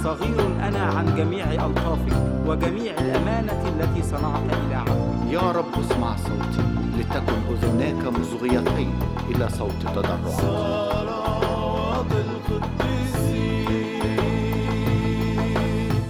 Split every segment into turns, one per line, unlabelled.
صغير أنا عن جميع ألطافك وجميع الأمانة التي صنعت إلى عبدك
يا رب اسمع صوتي لتكن أذناك مصغيتين إلى صوت تضرعي
صلوات القديسين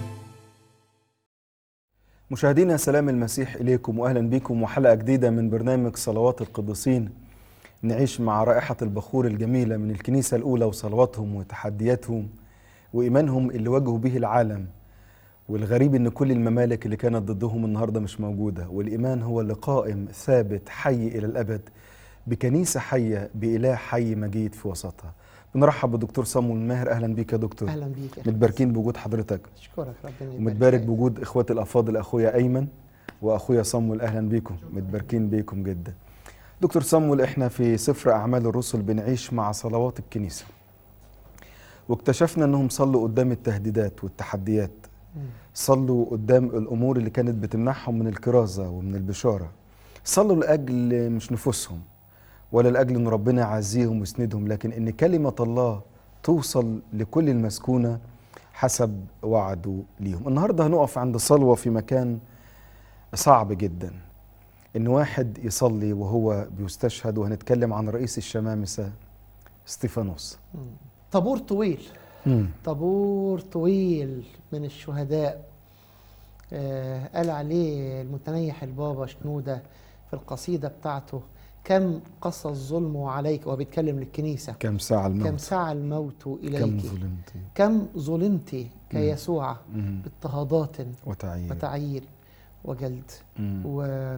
مشاهدينا سلام المسيح إليكم وأهلا بكم وحلقة جديدة من برنامج صلوات القديسين نعيش مع رائحة البخور الجميلة من الكنيسة الأولى وصلواتهم وتحدياتهم وإيمانهم اللي واجهوا به العالم والغريب إن كل الممالك اللي كانت ضدهم النهاردة مش موجودة والإيمان هو اللي قائم ثابت حي إلى الأبد بكنيسة حية بإله حي مجيد في وسطها بنرحب بالدكتور صامويل ماهر أهلا بيك يا دكتور
اهلا بيك يا
متباركين بوجود حضرتك
اشكرك ربنا يبارك
ومتبارك
فيك.
بوجود اخواتي الافاضل اخويا ايمن واخويا صمول اهلا بيكم متباركين بيكم جدا دكتور صمول احنا في سفر اعمال الرسل بنعيش مع صلوات الكنيسه واكتشفنا انهم صلوا قدام التهديدات والتحديات
مم.
صلوا قدام الامور اللي كانت بتمنعهم من الكرازه ومن البشاره صلوا لاجل مش نفوسهم ولا لاجل ان ربنا يعزيهم ويسندهم لكن ان كلمه الله توصل لكل المسكونه حسب وعده ليهم النهارده هنقف عند صلوه في مكان صعب جدا ان واحد يصلي وهو بيستشهد وهنتكلم عن رئيس الشمامسه استيفانوس
مم. طابور طويل طابور طويل من الشهداء آه قال عليه المتنيح البابا شنودة في القصيدة بتاعته كم قصى الظلم عليك وهو بيتكلم للكنيسة
كم ساعه الموت
كم ساع الموت
كم
إليك
ظلمت
كم ظلمت كيسوع
مم.
باضطهادات
وتعيين
وتعيير وجلد
مم.
و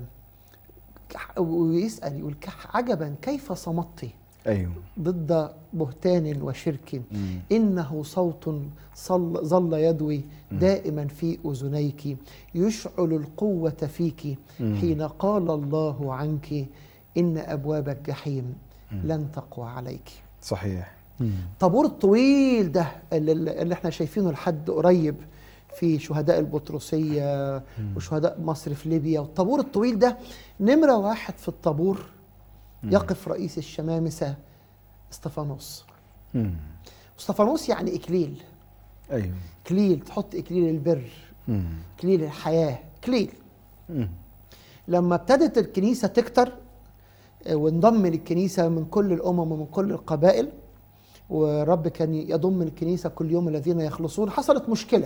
ويسأل يقول "كح- عجبا كيف صمت
ايوه
ضد بهتان وشرك
مم.
إنه صوت صل ظل يدوي دائما في أذنيك يشعل القوة فيك
مم.
حين قال الله عنك إن أبواب الجحيم لن تقوى عليك
صحيح
طابور الطويل ده اللي, اللي احنا شايفينه لحد قريب في شهداء البطرسية وشهداء مصر في ليبيا والطابور الطويل ده نمرة واحد في الطابور يقف رئيس الشمامسة استفانوس
مم.
استفانوس يعني إكليل
ايوه
إكليل تحط إكليل البر
مم.
إكليل الحياة إكليل
مم.
لما ابتدت الكنيسة تكتر آه، وانضم للكنيسة من كل الأمم ومن كل القبائل ورب كان يضم الكنيسة كل يوم الذين يخلصون حصلت مشكلة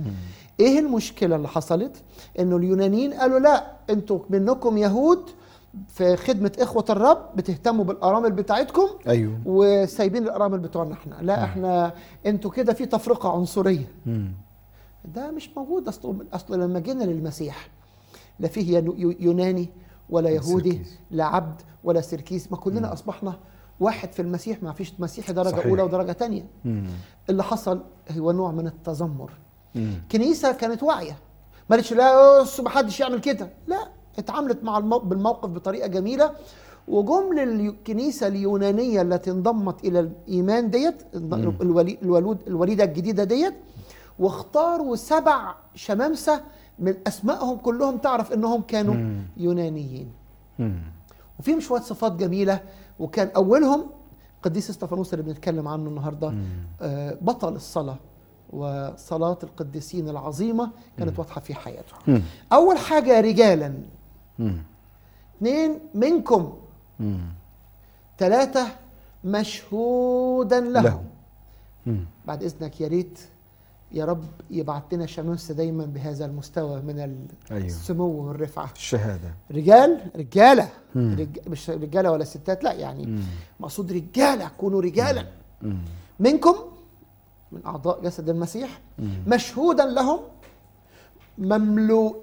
ايه المشكلة اللي حصلت انه اليونانيين قالوا لا انتوا منكم يهود في خدمة إخوة الرب بتهتموا بالأرامل بتاعتكم
ايوه
وسايبين الأرامل بتوعنا احنا لا احنا انتوا كده في تفرقة عنصرية
مم.
ده مش موجود اصل اصل لما جينا للمسيح لا فيه ينو- يو- يوناني ولا يهودي
سركيس.
لا عبد ولا سركيس ما كلنا اصبحنا واحد في المسيح ما فيش مسيحي درجه
صحيح.
اولى ودرجه تانية
مم.
اللي حصل هو نوع من التذمر
مم.
كنيسه كانت واعيه ما قالتش لا بص ما حدش يعمل كده لا اتعاملت مع المو... بالموقف بطريقه جميله وجم للكنيسه اليونانيه التي انضمت الى الايمان ديت الولي... الولود الوليده الجديده ديت واختاروا سبع شمامسه من اسمائهم كلهم تعرف انهم كانوا
مم.
يونانيين
مم.
وفيهم شويه صفات جميله وكان اولهم قديس استفانوس اللي بنتكلم عنه النهارده آه، بطل الصلاه وصلاه القديسين العظيمه كانت واضحه في حياته
مم.
اول حاجه رجالا
مم.
اثنين منكم
مم.
ثلاثه مشهودا لهم
له. مم.
بعد اذنك يا ريت يا رب يبعت لنا شمس دايما بهذا المستوى من
أيوه.
السمو والرفعه
الشهاده
رجال رجاله
مم.
رج... مش رجاله ولا ستات لا يعني
مم.
مقصود رجاله كونوا رجالا
مم.
منكم من اعضاء جسد المسيح مشهودا لهم مملوء